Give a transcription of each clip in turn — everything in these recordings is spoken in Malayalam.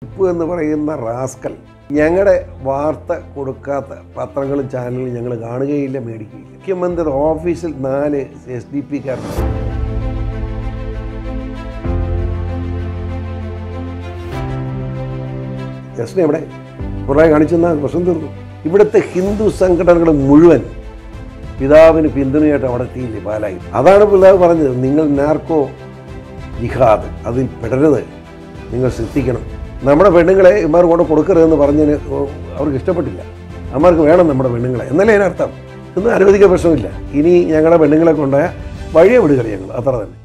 ഉപ്പ് എന്ന് പറയുന്ന റാസ്കൽ ഞങ്ങളുടെ വാർത്ത കൊടുക്കാത്ത പത്രങ്ങളും ചാനലുകളും ഞങ്ങൾ കാണുകയില്ല മേടിക്കുകയില്ല മുഖ്യമന്ത്രി ഓഫീസിൽ നാല് എസ് ഡി പി കാരുണ്ട് ജസ്റ്റിനെ എവിടെ പിണറായി കാണിച്ചെന്ന പ്രശ്നം തീർന്നു ഇവിടുത്തെ ഹിന്ദു സംഘടനകൾ മുഴുവൻ പിതാവിന് പിന്തുണയായിട്ട് അവിടെ എത്തിയില്ലേ പാലായി അതാണ് പിതാവ് പറഞ്ഞത് നിങ്ങൾ നാർക്കോ ജിഹാദ് അതിൽ പെടരുത് നിങ്ങൾ ശ്രദ്ധിക്കണം നമ്മുടെ പെണ്ണുങ്ങളെ ഇമാർ കൊണ്ട് കൊടുക്കരുതെന്ന് പറഞ്ഞതിന് അവർക്ക് ഇഷ്ടപ്പെട്ടില്ല അമ്മമാർക്ക് വേണം നമ്മുടെ പെണ്ണുങ്ങളെ എന്നല്ലേ അതിനർത്ഥം ഇതൊന്നും അനുവദിക്കാൻ പ്രശ്നമില്ല ഇനി ഞങ്ങളുടെ പെണ്ണുങ്ങളെ കൊണ്ട് വഴിയെ വിടുക ഞങ്ങൾ അത്ര തന്നെ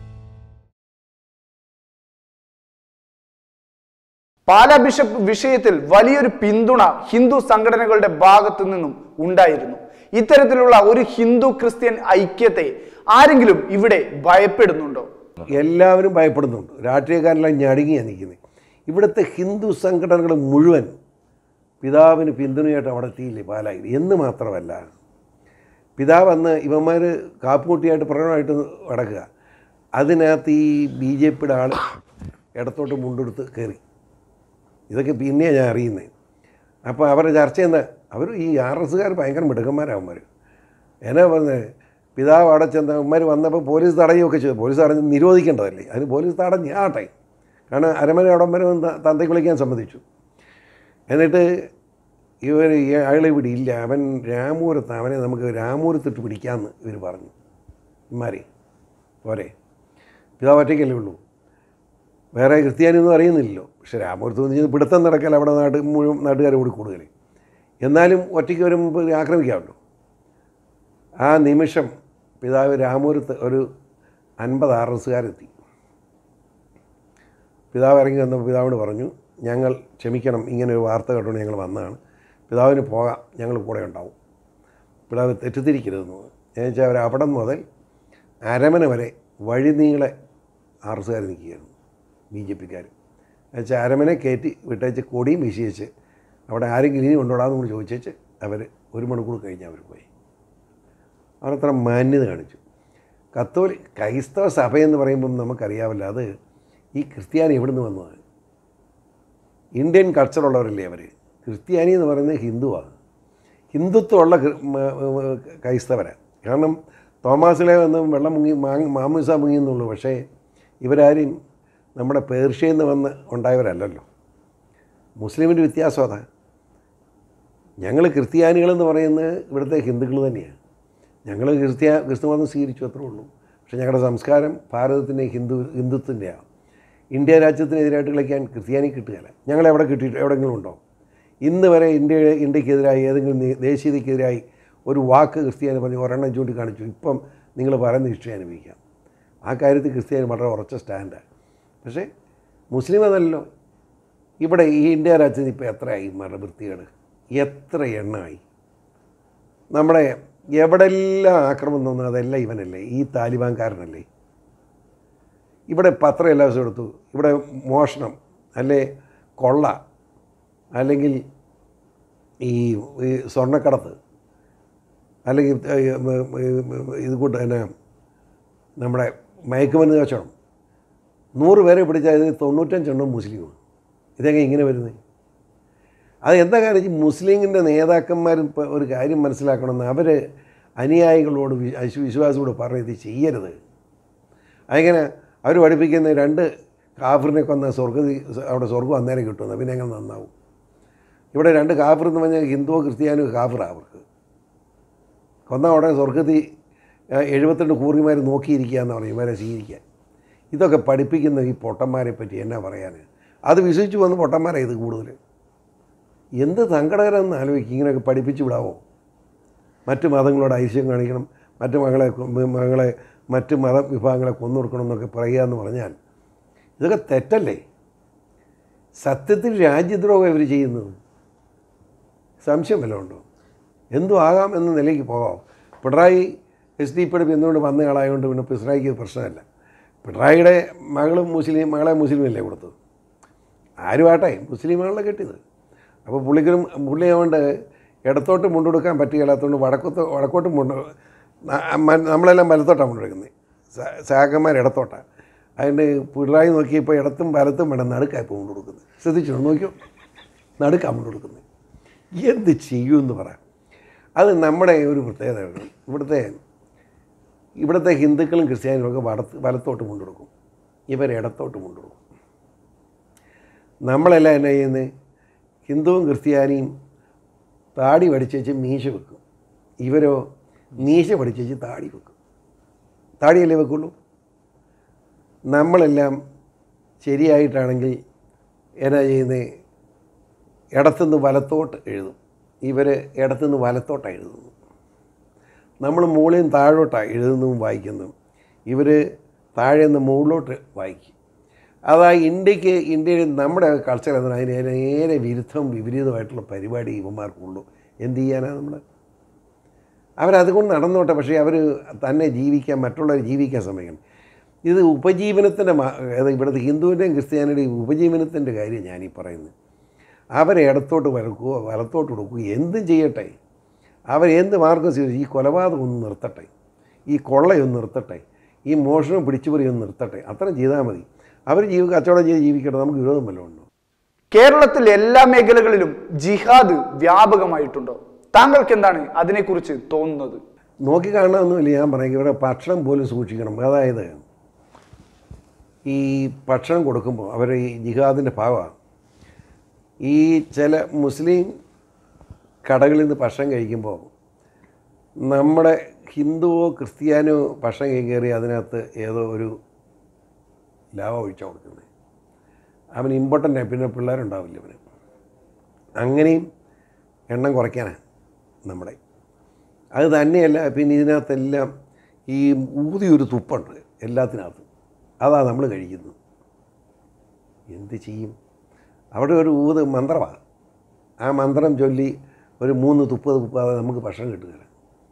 പാലാ ബിഷപ്പ് വിഷയത്തിൽ വലിയൊരു പിന്തുണ ഹിന്ദു സംഘടനകളുടെ ഭാഗത്തു നിന്നും ഉണ്ടായിരുന്നു ഇത്തരത്തിലുള്ള ഒരു ഹിന്ദു ക്രിസ്ത്യൻ ഐക്യത്തെ ആരെങ്കിലും ഇവിടെ ഭയപ്പെടുന്നുണ്ടോ എല്ലാവരും ഭയപ്പെടുന്നുണ്ട് രാഷ്ട്രീയക്കാരെല്ലാം ഞടുങ്ങിയാണ് നിൽക്കുന്നത് ഇവിടുത്തെ ഹിന്ദു സംഘടനകൾ മുഴുവൻ പിതാവിന് പിന്തുണയായിട്ട് അവിടെ എത്തിയില്ലേ പാലായി എന്ന് മാത്രമല്ല പിതാവ് അന്ന് ഇവന്മാർ കാപ്പുകുട്ടിയായിട്ട് പ്രകടനമായിട്ട് നടക്കുക അതിനകത്ത് ഈ ബി ജെ പിയുടെ ആൾ ഇടത്തോട്ട് മുണ്ടെടുത്ത് കയറി ഇതൊക്കെ പിന്നെയാണ് ഞാൻ അറിയുന്നത് അപ്പോൾ അവരുടെ ചർച്ച എന്താ അവർ ഈ ആർ എസ്സുകാർ ഭയങ്കര മിടുക്കന്മാരാവന്മാർ എന്നാ പറഞ്ഞത് പിതാവ് അവിടെ ചെന്ന് അവന്മാർ വന്നപ്പോൾ പോലീസ് തടയുകയൊക്കെ ചെയ്തു പോലീസ് തടഞ്ഞ് നിരോധിക്കേണ്ടതല്ലേ അതിന് പോലീസ് തടഞ്ഞ് ആട്ടെ കാരണം അരമന അവിടം വരെ വന്ന് തന്തയ്ക്ക് വിളിക്കാൻ സമ്മതിച്ചു എന്നിട്ട് ഇവർ അയാളെ ഇവിടെ ഇല്ല അവൻ രാമൂരത്ത് അവനെ നമുക്ക് രാമൂരത്തിട്ട് പിടിക്കാമെന്ന് ഇവർ പറഞ്ഞു ഇമാരെ പോരെ പിതാവ് ഒറ്റയ്ക്കല്ലേ ഉള്ളൂ വേറെ ക്രിസ്ത്യാനിയൊന്നും അറിയുന്നില്ലല്ലോ പക്ഷെ രാമപുരത്ത് വന്ന് ചെന്ന് പിടുത്തം നടക്കൽ അവിടെ നാട് മുഴുവൻ നാട്ടുകാരെ കൂടി കൂടുതൽ എന്നാലും ഒറ്റയ്ക്ക് വരുമ്പോൾ ആക്രമിക്കാമല്ലോ ആ നിമിഷം പിതാവ് രാമപുരത്ത് ഒരു അൻപത് ആർ എസ്സുകാരെത്തി പിതാവ് ഇറങ്ങി വന്നപ്പോൾ പിതാവിനോട് പറഞ്ഞു ഞങ്ങൾ ക്ഷമിക്കണം ഇങ്ങനെ ഒരു വാർത്ത കേട്ടോണ്ട് ഞങ്ങൾ വന്നതാണ് പിതാവിന് പോകാം ഞങ്ങൾ കൂടെ ഉണ്ടാവും പിതാവ് തെറ്റിദ്ധരിക്കരുതെന്ന് എന്ന് വെച്ചാൽ അവർ അവിടെ മുതൽ അരമന വരെ വഴിനീളെ ആർ എസ്സുകാർ നിൽക്കുകയായിരുന്നു ബി ജെ പിക്കാർ എന്നുവെച്ചാൽ അരമനെ കയറ്റി വിട്ടേച്ച് കൊടിയും വീശിയേച്ച് അവിടെ ആരെങ്കിലും ഇനി കൊണ്ടുവിടാമെന്ന് കൂടി ചോദിച്ചേച്ച് അവർ ഒരു മണിക്കൂർ കഴിഞ്ഞ് അവർ പോയി അവരത്ര മാന്യത കാണിച്ചു കത്തോലി ക്രൈസ്തവ സഭയെന്ന് പറയുമ്പം നമുക്കറിയാമല്ലോ അത് ഈ ക്രിസ്ത്യാനി എവിടെ നിന്ന് വന്നതാണ് ഇന്ത്യൻ കൾച്ചറുള്ളവരല്ലേ അവർ ക്രിസ്ത്യാനി എന്ന് പറയുന്നത് ഹിന്ദുവാണ് ഹിന്ദുത്വമുള്ള ക്രി- മ- മ- ക്രൈസ്തവരാണ് കാരണം തോമാസിലെ വന്ന് വെള്ളം മുങ്ങി മാങ് മാമൂസ മുങ്ങി എന്നുള്ളൂ പക്ഷേ ഇവരാരും നമ്മുടെ പേർഷ്യയിൽ നിന്ന് വന്ന് ഉണ്ടായവരല്ലല്ലോ മുസ്ലിമിൻ്റെ വ്യത്യാസം അതാ ഞങ്ങൾ ക്രിസ്ത്യാനികളെന്ന് പറയുന്നത് ഇവിടുത്തെ ഹിന്ദുക്കൾ തന്നെയാണ് ഞങ്ങൾ ക്രിസ്ത്യ ക്രിസ്തുമതം സ്വീകരിച്ചു അത്രേ ഉള്ളൂ പക്ഷേ ഞങ്ങളുടെ സംസ്കാരം ഭാരതത്തിൻ്റെ ഹിന്ദു ഹിന്ദുത്വൻ്റെയാണ് ഇന്ത്യ രാജ്യത്തിനെതിരായിട്ട് കളിക്കാൻ ക്രിസ്ത്യാനി കിട്ടുകയില്ല ഞങ്ങൾ എവിടെ കിട്ടിയിട്ട് എവിടെയെങ്കിലും ഉണ്ടോ ഇന്ന് വരെ ഇന്ത്യ ഇന്ത്യക്കെതിരായി ഏതെങ്കിലും നി- ദേശീയതയ്ക്കെതിരായി ഒരു വാക്ക് ക്രിസ്ത്യാനി പറഞ്ഞ് ഒരെണ്ണം ചൂണ്ടിക്കാണിച്ചു ഇപ്പം നിങ്ങൾ പറയുന്ന ഹിസ്റ്ററി അനുഭവിക്കാം ആ കാര്യത്തിൽ ക്രിസ്ത്യാനി വളരെ ഉറച്ച സ്റ്റാൻഡാണ് പക്ഷേ മുസ്ലിം അതല്ലോ ഇവിടെ ഈ ഇന്ത്യ രാജ്യത്ത് ഇപ്പോൾ എത്രയായി മറ വൃത്തികേട് എത്ര എണ്ണമായി നമ്മുടെ എവിടെല്ലാം ആക്രമണം തോന്നുന്നു അതെല്ലാം ഇവനല്ലേ ഈ താലിബാൻകാരനല്ലേ ഇവിടെ പത്രം എല്ലാ ദിവസവും എടുത്തു ഇവിടെ മോഷണം അല്ലെ കൊള്ള അല്ലെങ്കിൽ ഈ ഈ സ്വർണ്ണക്കടത്ത് അല്ലെങ്കിൽ ഈ, ഉം, ഉം, ഇത് കൂട്ട് തന്നെ നമ്മുടെ മയക്കുമരുന്ന് കച്ചവടം നൂറ് പേരെ പിടിച്ചാൽ ഇതിൽ തൊണ്ണൂറ്റഞ്ചെണ്ണം മുസ്ലിമാണ് ഇതെങ്ങനെ ഇങ്ങനെ വരുന്നത് അത് എന്താ കാര്യം ഈ മുസ്ലിങ്ങിൻ്റെ നേതാക്കന്മാരും ഇപ്പോൾ ഒരു കാര്യം മനസ്സിലാക്കണമെന്ന് അവർ അനുയായികളോട് വി- വിശ്വ- വിശ്വാസികളോട് പറഞ്ഞ് ഇത് ചെയ്യരുത് അങ്ങനെ അവർ പഠിപ്പിക്കുന്ന രണ്ട് കാഫറിനെ കൊന്ന സ്വർഗതി അവിടെ സ്വർഗം അന്നേരം കിട്ടുമെന്ന് പിന്നെ എങ്ങനെ നന്നാവും ഇവിടെ രണ്ട് കാഫർ എന്ന് പറഞ്ഞാൽ ഹിന്ദുവോ ക്രിസ്ത്യാനോ കാഫറാണ് അവർക്ക് കൊന്ന ഉടനെ സ്വർഗത്തിൽ എഴുപത്തിരണ്ട് കൂറിമാർ നോക്കിയിരിക്കുക എന്ന് പറയും ഇവരെ സ്വീകരിക്കാൻ ഇതൊക്കെ പഠിപ്പിക്കുന്ന ഈ പൊട്ടന്മാരെ പറ്റി എന്നാ പറയാൻ അത് വിശ്വസിച്ച് വന്ന് പൊട്ടന്മാരാണ് ഇത് കൂടുതൽ എന്ത് സങ്കടകരമെന്ന് ആലോചിക്കും ഇങ്ങനെയൊക്കെ പഠിപ്പിച്ച് വിടാവോ മറ്റ് മതങ്ങളോട് ഐശ്വര്യം കാണിക്കണം മറ്റ് മകളെ കൊ- മകളെ മറ്റ് മത വിഭാഗങ്ങളെ കൊന്നു കൊടുക്കണം എന്നൊക്കെ പറയുക എന്ന് പറഞ്ഞാൽ ഇതൊക്കെ തെറ്റല്ലേ സത്യത്തിൽ രാജ്യദ്രോഹം ഇവർ ചെയ്യുന്നത് സംശയം വല്ലതും ഉണ്ടോ എന്തും ആകാം എന്ന നിലയ്ക്ക് പോകാം പിണറായി എസ് ഡി പിയുടെ പിന്തുകൊണ്ട് വന്നയാളായതുകൊണ്ട് പിന്നെ പിണറായിക്ക് പ്രശ്നമല്ല പിണറായിയുടെ മകളും മുസ്ലിം മകളെ മുസ്ലിമല്ലേ കൊടുത്തത് ആരുമാട്ടെ മുസ്ലിമാണല്ലോ കെട്ടിയത് അപ്പോൾ പുള്ളിക്കരും പുള്ളി അതുകൊണ്ട് ഇടത്തോട്ട് മുണ്ടെടുക്കാൻ പറ്റുകയില്ലാത്തതുകൊണ്ട് വടക്കോട്ട് വടക്കോട്ട് മുണ്ട് ന- മ- നമ്മളെല്ലാം വലത്തോട്ടാണ് മുണ്ടെടുക്കുന്നത് സാക്കന്മാർ ഇടത്തോട്ടാണ് അതിൻ്റെ പിണറായി നോക്കിയപ്പോൾ ഇടത്തും വലത്തും വേണം നടുക്കായി കൊണ്ടു കൊടുക്കുന്നത് ശ്രദ്ധിച്ചോ നോക്കിയോ നടുക്കാണ് കൊണ്ടു കൊടുക്കുന്നത് എന്ത് ചെയ്യുമെന്ന് പറ അത് നമ്മുടെ ഒരു പ്രത്യേകതയാണ് ഇവിടുത്തെ ഇവിടുത്തെ ഹിന്ദുക്കളും ക്രിസ്ത്യാനികളൊക്കെ വടത്ത് വലത്തോട്ട് കൊണ്ടുകൊടുക്കും ഇവർ ഇടത്തോട്ട് കൊണ്ടുകൊടുക്കും നമ്മളെല്ലാം എന്നാ ചെയ്യുന്നത് ഹിന്ദുവും ക്രിസ്ത്യാനിയും താടി പഠിച്ചേച്ച് മീശ വെക്കും ഇവരോ മീശ പഠിച്ചേച്ച് താടി വെക്കും താടിയല്ലേ വെക്കുള്ളൂ നമ്മളെല്ലാം ശരിയായിട്ടാണെങ്കിൽ എന്നാ ചെയ്യുന്നത് ഇടത്തുനിന്ന് വലത്തോട്ട് എഴുതും ഇവർ ഇടത്തുനിന്ന് വലത്തോട്ടാണ് എഴുതുന്നു നമ്മൾ മുകളിൽ നിന്ന് താഴോട്ടാണ് എഴുതുന്നതും വായിക്കുന്നതും ഇവർ താഴെ നിന്ന് മുകളിലോട്ട് വായിക്കും അതാ ഇന്ത്യക്ക് ഇന്ത്യയിൽ നമ്മുടെ കൾച്ചർ എന്താണ് അതിന് നേരെ വിരുദ്ധവും വിപരീതമായിട്ടുള്ള പരിപാടി ഇവന്മാർക്കുള്ളൂ എന്ത് ചെയ്യാനാണ് നമ്മൾ അവരതുകൊണ്ട് നടന്നോട്ടെ പക്ഷേ അവർ തന്നെ ജീവിക്കാൻ മറ്റുള്ളവർ ജീവിക്കാൻ ശ്രമിക്കണം ഇത് ഉപജീവനത്തിൻ്റെ അതായത് ഇവിടുത്തെ ഹിന്ദുവിൻ്റെയും ക്രിസ്ത്യാനിയുടെയും ഉപജീവനത്തിൻ്റെ കാര്യം ഞാനീ പറയുന്നത് അവരെ ഇടത്തോട്ട് വരക്കുകയോ വലത്തോട്ട് കൊടുക്കുകയോ എന്തും ചെയ്യട്ടെ അവരെന്ത് മാർഗം സ്വീകരിച്ചു ഈ കൊലപാതകം ഒന്ന് നിർത്തട്ടെ ഈ കൊള്ളയൊന്ന് നിർത്തട്ടെ ഈ മോഷണം പിടിച്ചുപറിയൊന്ന് നിർത്തട്ടെ അത്രയും ചെയ്താൽ മതി അവർ ജീവി കച്ചവടം ചെയ്ത് ജീവിക്കട്ടെ നമുക്ക് വിരോധം വല്ലതും ഉണ്ടോ കേരളത്തിൽ എല്ലാ മേഖലകളിലും ജിഹാദ് വ്യാപകമായിട്ടുണ്ടോ താങ്കൾക്ക് എന്താണ് അതിനെക്കുറിച്ച് തോന്നുന്നത് നോക്കി കാണണമെന്നില്ല ഞാൻ പറയും ഇവിടെ ഭക്ഷണം പോലും സൂക്ഷിക്കണം അതായത് ഈ ഭക്ഷണം കൊടുക്കുമ്പോൾ അവർ ഈ ജിഹാദിൻ്റെ ഭാഗമാണ് ഈ ചില മുസ്ലിം കടകളിൽ നിന്ന് ഭക്ഷണം കഴിക്കുമ്പോൾ നമ്മുടെ ഹിന്ദുവോ ക്രിസ്ത്യാനോ ഭക്ഷണം കയറി അതിനകത്ത് ഏതോ ഒരു ലാവ ഒഴിച്ചാൽ കൊടുക്കുന്നത് അവൻ ഇമ്പോർട്ടൻ്റ് പിന്നെ പിള്ളേരുണ്ടാവില്ല അവന് അങ്ങനെയും എണ്ണം കുറയ്ക്കാനാണ് നമ്മുടെ അത് തന്നെയല്ല പിന്നെ ഇതിനകത്തെല്ലാം ഈ ഊതിയൊരു തുപ്പുണ്ട് എല്ലാത്തിനകത്തും അതാ നമ്മൾ കഴിക്കുന്നത് എന്ത് ചെയ്യും അവിടെ ഒരു ഊത് മന്ത്രമാണ് ആ മന്ത്രം ചൊല്ലി ഒരു മൂന്ന് തുപ്പ് തുപ്പാതെ നമുക്ക് ഭക്ഷണം കിട്ടുകയില്ല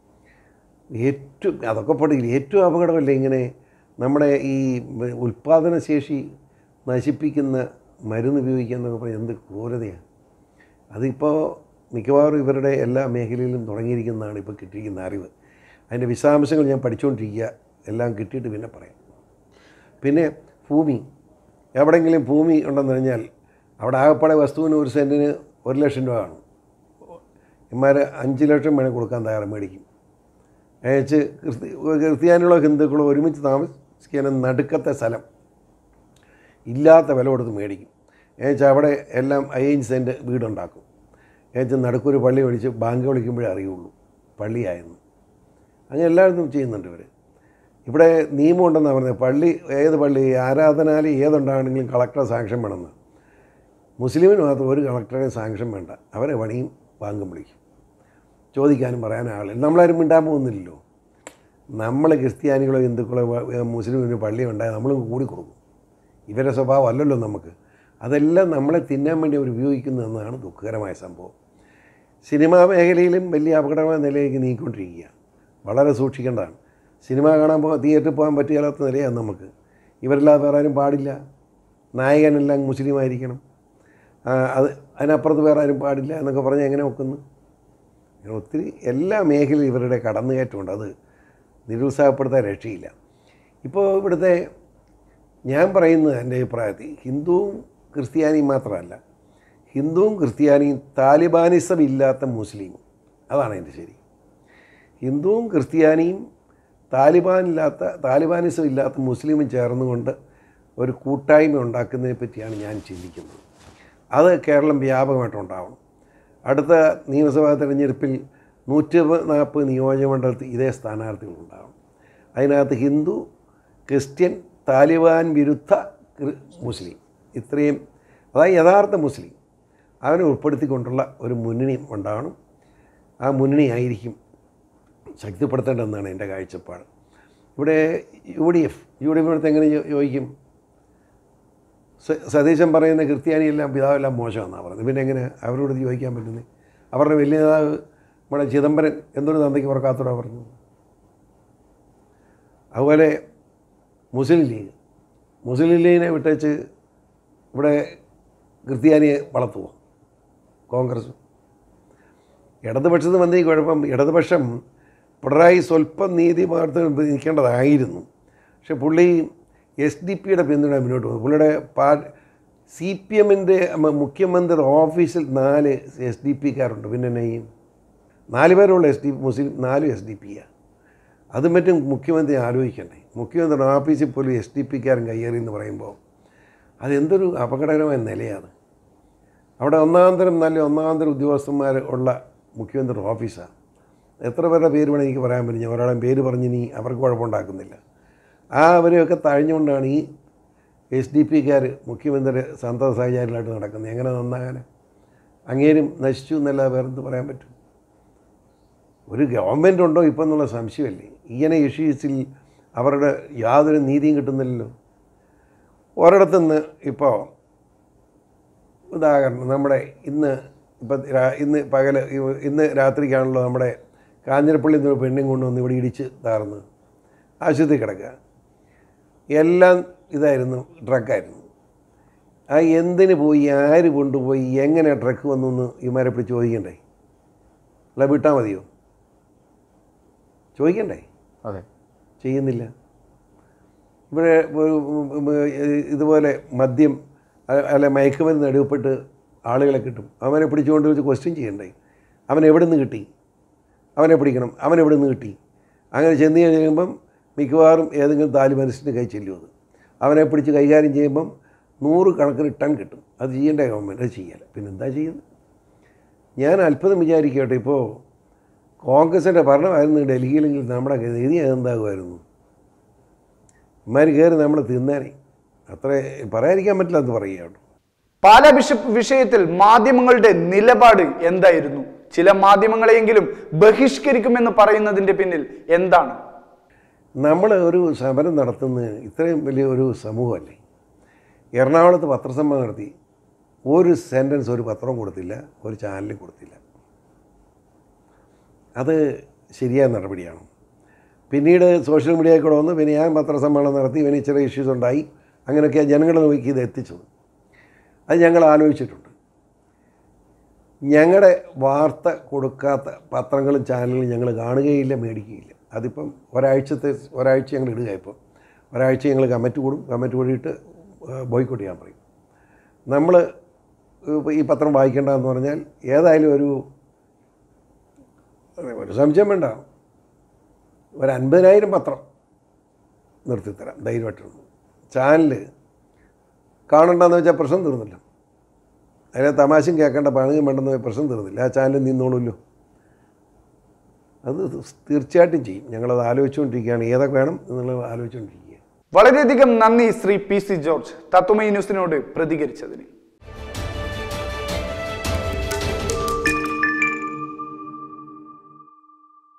ഏറ്റവും അതൊക്കെ പഠിക്കില്ല ഏറ്റവും അപകടമല്ലേ ഇങ്ങനെ നമ്മുടെ ഈ ഉൽപ്പാദന ശേഷി നശിപ്പിക്കുന്ന മരുന്ന് ഉപയോഗിക്കുക എന്നൊക്കെ പറഞ്ഞാൽ എന്ത് ക്രൂരതയാണ് അതിപ്പോൾ മിക്കവാറും ഇവരുടെ എല്ലാ മേഖലയിലും തുടങ്ങിയിരിക്കുന്നതാണ് ഇപ്പോൾ കിട്ടിയിരിക്കുന്ന അറിവ് അതിൻ്റെ വിശദാംശങ്ങൾ ഞാൻ പഠിച്ചുകൊണ്ടിരിക്കുക എല്ലാം കിട്ടിയിട്ട് പിന്നെ പറയാം പിന്നെ ഭൂമി എവിടെയെങ്കിലും ഭൂമി ഉണ്ടെന്ന് പറഞ്ഞാൽ അവിടെ ആകപ്പാടെ വസ്തുവിന് ഒരു സെൻറ്റിന് ഒരു ലക്ഷം രൂപ കാണും ഇമാർ അഞ്ച് ലക്ഷം വേണേൽ കൊടുക്കാൻ തയ്യാറ് മേടിക്കും അയച്ച് ക്രിസ്തി ക്രിസ്ത്യാനികളോ ഹിന്ദുക്കളോ ഒരുമിച്ച് താമസിക്കാൻ നടുക്കത്തെ സ്ഥലം ഇല്ലാത്ത വില കൊടുത്ത് മേടിക്കും ഏച്ചാൽ അവിടെ എല്ലാം അയ്യഞ്ച് സെൻറ്റ് വീടുണ്ടാക്കും ഏച്ചാൽ നടുക്കൊരു പള്ളി മേടിച്ച് ബാങ്ക് വിളിക്കുമ്പോഴേ അറിയുള്ളൂ പള്ളിയായെന്ന് അങ്ങനെ എല്ലായിടത്തും ചെയ്യുന്നുണ്ട് ഇവർ ഇവിടെ നിയമം ഉണ്ടെന്നാണ് പറഞ്ഞത് പള്ളി ഏത് പള്ളി ആരാധനാലയം ഏതുണ്ടാകണമെങ്കിലും കളക്ടറെ സാങ്ഷൻ വേണമെന്ന് മുസ്ലിമിന് മാത്രം ഒരു കളക്ടറെ സാങ്ഷൻ വേണ്ട അവരെ പണിയും ബാങ്കും വിളിക്കും ചോദിക്കാനും പറയാനും ആളില്ല നമ്മളാരും മിണ്ടാൻ പോകുന്നില്ലല്ലോ നമ്മൾ ക്രിസ്ത്യാനികളോ ഹിന്ദുക്കളോ വ- മുസ്ലിമിന് പള്ളി ഉണ്ടായാൽ നമ്മളും കൂടി കൊടുക്കും ഇവരുടെ സ്വഭാവം അല്ലല്ലോ നമുക്ക് അതെല്ലാം നമ്മളെ തിന്നാൻ വേണ്ടി അവർ ഉപയോഗിക്കുന്നു എന്നതാണ് ദുഃഖകരമായ സംഭവം സിനിമാ മേഖലയിലും വലിയ അപകടമായ നിലയിലേക്ക് നീങ്ങിക്കൊണ്ടിരിക്കുക വളരെ സൂക്ഷിക്കേണ്ടതാണ് സിനിമ കാണാൻ പോ തിയേറ്ററിൽ പോകാൻ പറ്റിയാത്ത നിലയാണ് നമുക്ക് ഇവരെല്ലാതെ വേറെ ആരും പാടില്ല നായകനെല്ലാം മുസ്ലിം ആയിരിക്കണം ആ, അത് അതിനപ്പുറത്ത് വേറെ ആരും പാടില്ല എന്നൊക്കെ പറഞ്ഞാൽ എങ്ങനെ ഒക്കുന്നു അങ്ങനെ ഒത്തിരി എല്ലാ മേഖലയിലും ഇവരുടെ കടന്നുകയറ്റമുണ്ട് അത് നിരുത്സാഹപ്പെടുത്താൻ രക്ഷയില്ല ഇപ്പോൾ ഇവിടുത്തെ ഞാൻ പറയുന്നത് എൻ്റെ അഭിപ്രായത്തിൽ ഹിന്ദുവും ക്രിസ്ത്യാനിയും മാത്രമല്ല ഹിന്ദുവും ക്രിസ്ത്യാനിയും താലിബാനിസം ഇല്ലാത്ത മുസ്ലിമും അതാണ് എൻ്റെ ശരി ഹിന്ദുവും ക്രിസ്ത്യാനിയും താലിബാനില്ലാത്ത താലിബാനിസം ഇല്ലാത്ത മുസ്ലിമും ചേർന്നുകൊണ്ട് ഒരു കൂട്ടായ്മ ഉണ്ടാക്കുന്നതിനെ പറ്റിയാണ് ഞാൻ ചിന്തിക്കുന്നത് അത് കേരളം വ്യാപകമായിട്ടുണ്ടാവണം അടുത്ത നിയമസഭാ തെരഞ്ഞെടുപ്പിൽ നൂറ്റി നാൽപ്പത് നിയോജകമണ്ഡലത്തിൽ ഇതേ സ്ഥാനാർത്ഥികളുണ്ടാവണം അതിനകത്ത് ഹിന്ദു ക്രിസ്ത്യൻ താലിബാൻ വിരുദ്ധ ക്രി- മുസ്ലിം ഇത്രയും അതായത് യഥാർത്ഥ മുസ്ലിം അവനെ ഉൾപ്പെടുത്തിക്കൊണ്ടുള്ള ഒരു മുന്നണി ഉണ്ടാവണം ആ മുന്നണി ആയിരിക്കും ശക്തിപ്പെടുത്തേണ്ടതെന്നാണ് എൻ്റെ കാഴ്ചപ്പാട് ഇവിടെ U D F U D എഫിനടുത്ത് എങ്ങനെ യോ- യോജിക്കും സ- സതീശൻ പറയുന്ന ക്രിസ്ത്യാനിയെല്ലാം പിതാവെല്ലാം മോശമെന്നാണ് പറയുന്നത് പിന്നെ എങ്ങനെ അവരോട് ഇത് ചോദിക്കാൻ പറ്റുന്നത് അവരുടെ വലിയ നേതാവ് നമ്മുടെ ചിദംബരൻ എന്തൊരു തന്തയ്ക്ക് പുറക്കാത്തോടാ പറഞ്ഞു അതുപോലെ മുസ്ലിം ലീഗ് മുസ്ലിം ലീഗിനെ വിട്ടേച്ച് ഇവിടെ ക്രിസ്ത്യാനിയെ വളർത്തുമോ കോൺഗ്രസ് ഇടതുപക്ഷത്ത് വന്ന ഈ കുഴപ്പം ഇടതുപക്ഷം പിണറായി സ്വല്പം നീതി മാർത്ത് നിൽക്കേണ്ടതായിരുന്നു പക്ഷെ പുള്ളി എസ് ഡി പിയുടെ പിന്തുണ മുന്നോട്ട് പോകും പുള്ളിയുടെ പാ സി പി എമ്മിൻ്റെ മുഖ്യമന്ത്രി ഓഫീസിൽ നാല് എസ് ഡി പിക്കാരുണ്ട് പിന്നെ എന്നെ ചെയ്യും നാല് പേരുള്ള എസ് ഡി മുസ്ലിം നാലും എസ് ഡി പിയാണ് അത് മറ്റും മുഖ്യമന്ത്രി ആലോചിക്കണ്ടേ മുഖ്യമന്ത്രി ഓഫീസിൽ പോലും എസ് ഡി പിക്കാരൻ കയ്യേറി എന്ന് പറയുമ്പോൾ അതെന്തൊരു അപകടകരമായ നിലയാണ് അവിടെ ഒന്നാന്തരം നല്ല ഒന്നാന്തരം ഉദ്യോഗസ്ഥന്മാർ ഉള്ള മുഖ്യമന്ത്രി ഓഫീസാണ് എത്ര പേരുടെ പേര് വേണം എനിക്ക് പറയാൻ പറ്റും ഞാൻ ഒരാളെ പേര് പറഞ്ഞ് നീ അവർക്ക് കുഴപ്പമുണ്ടാക്കുന്നില്ല ആ അവരെയൊക്കെ തഴഞ്ഞുകൊണ്ടാണ് ഈ എസ് ഡി പിക്കാർ മുഖ്യമന്ത്രി സന്തത സഹചാരികളായിട്ട് നടക്കുന്നത് എങ്ങനെ നന്നാകാൻ അങ്ങേരും നശിച്ചു എന്നല്ല വേറെന്ത് പറയാൻ പറ്റും ഒരു ഗവൺമെൻറ് ഉണ്ടോ ഇപ്പം എന്നുള്ള സംശയമല്ലേ ഇങ്ങനെ ഇഷ്യൂസിൽ അവരുടെ യാതൊരു നീതിയും കിട്ടുന്നില്ലല്ലോ ഒരിടത്തുനിന്ന് ഇപ്പോൾ ഉദാഹരണം നമ്മുടെ ഇന്ന് ഇപ്പം രാ- ഇന്ന് പകൽ ഇന്ന് രാത്രിക്കാണല്ലോ നമ്മുടെ കാഞ്ഞിരപ്പള്ളി നിന്ന് ഒരു പെണ്ണും കൊണ്ടുവന്ന് ഇവിടെ ഇടിച്ച് താർന്ന് ആശുപത്രി കിടക്കുക എല്ലാം ഇതായിരുന്നു ട്രക്കായിരുന്നു ആ എന്തിന് പോയി ആര് കൊണ്ടുപോയി എങ്ങനെ ട്രക്ക് വന്നു എന്ന് ഇമാരെ പിടിച്ച് ചോദിക്കണ്ടേ അല്ല വിട്ടാൽ മതിയോ ചോദിക്കണ്ടേ അതെ ചെയ്യുന്നില്ല ഇവിടെ ഒരു ഉം, ഇതുപോലെ മദ്യം അ- അല്ല മയക്കുമരുന്ന് എടുപ്പെട്ട് ആളുകളെ കിട്ടും അവനെ പിടിച്ചുകൊണ്ട് വെച്ച് ക്വസ്റ്റ്യൻ ചെയ്യണ്ടേ അവൻ എവിടെ നിന്ന് കിട്ടി അവനെ പിടിക്കണം അവൻ എവിടെ നിന്ന് കിട്ടി അങ്ങനെ ചെന്ന് കഴിയുമ്പം മിക്കവാറും ഏതെങ്കിലും താലിബാനിസ്റ്റിൻ്റെ കൈ ചെല്ലും അത് അവനെ പിടിച്ച് കൈകാര്യം ചെയ്യുമ്പം നൂറ് കണക്കിന് ടൺ കിട്ടും അത് ചെയ്യേണ്ട ഗവൺമെൻറ് അത് ചെയ്യല പിന്നെ എന്താ ചെയ്യുന്നത് ഞാൻ അത്ഭുതം വിചാരിക്കട്ടെ ഇപ്പോൾ കോൺഗ്രസിൻ്റെ ഭരണമായിരുന്നു ഡൽഹിയിലെങ്കിൽ നമ്മുടെ ഗതി എന്താകുമായിരുന്നു ഇമാർ കയറി നമ്മൾ തിന്നാനേ അത്ര പറയാതിരിക്കാൻ പറ്റില്ല എന്ന് പറയുക കേട്ടോ പാലാ ബിഷപ്പ് വിഷയത്തിൽ മാധ്യമങ്ങളുടെ നിലപാട് എന്തായിരുന്നു ചില മാധ്യമങ്ങളെയെങ്കിലും ബഹിഷ്കരിക്കുമെന്ന് പറയുന്നതിന്റെ പിന്നിൽ എന്താണ് നമ്മൾ ഒരു സമരം നടത്തുന്ന ഇത്രയും വലിയ ഒരു സമൂഹമല്ലേ എറണാകുളത്ത് പത്രസമ്മേളനം നടത്തി ഒരു സെൻറ്റൻസ് ഒരു പത്രം കൊടുത്തില്ല ഒരു ചാനലും കൊടുത്തില്ല അത് ശരിയായ നടപടിയാണ് പിന്നീട് സോഷ്യൽ മീഡിയയിൽ കൂടെ വന്ന് പിന്നെ ഞാൻ പത്രസമ്മേളനം നടത്തി ഇവന് ചെറിയ ഇഷ്യൂസ് ഉണ്ടായി അങ്ങനെയൊക്കെയാണ് ജനങ്ങളെ നോക്കി ഇത് എത്തിച്ചത് അത് ഞങ്ങൾ ആലോചിച്ചിട്ടുണ്ട് ഞങ്ങളുടെ വാർത്ത കൊടുക്കാത്ത പത്രങ്ങളും ചാനലുകളും ഞങ്ങൾ കാണുകയില്ല മേടിക്കുകയില്ല അതിപ്പം ഒരാഴ്ചത്തെ ഒരാഴ്ച ഞങ്ങൾ ഇടുക ഇപ്പം ഒരാഴ്ച ഞങ്ങൾ കമൻറ്റ് കൂടും കമൻറ്റ് കൂടിയിട്ട് ബോയ്ക്കോട്ട് ചെയ്യാൻ പറയും നമ്മൾ ഈ പത്രം വായിക്കേണ്ടതെന്ന് പറഞ്ഞാൽ ഏതായാലും ഒരു ഒരു സംശയം വേണ്ട ഒരു അൻപതിനായിരം പത്രം നിർത്തിത്തരാം ധൈര്യമായിട്ടൊന്ന് ചാനൽ കാണണ്ടെന്ന് വെച്ചാൽ പ്രശ്നം തീർന്നില്ല അതിനെ തമാശയും കേൾക്കേണ്ട പണിയും വേണ്ടെന്ന് പ്രശ്നം തീർന്നില്ല ആ ചാനൽ നിന്നോളൂല്ലോ അത് തീർച്ചയായിട്ടും ചെയ്യും ഞങ്ങളത് ആലോചിച്ചുകൊണ്ടിരിക്കുകയാണ് ഏതൊക്കെ വേണം എന്നുള്ളത് ആലോചിച്ചുകൊണ്ടിരിക്കുക വളരെയധികം നന്ദി Shri P C George Tatvamayi ന്യൂസിനോട് പ്രതികരിച്ചതിന്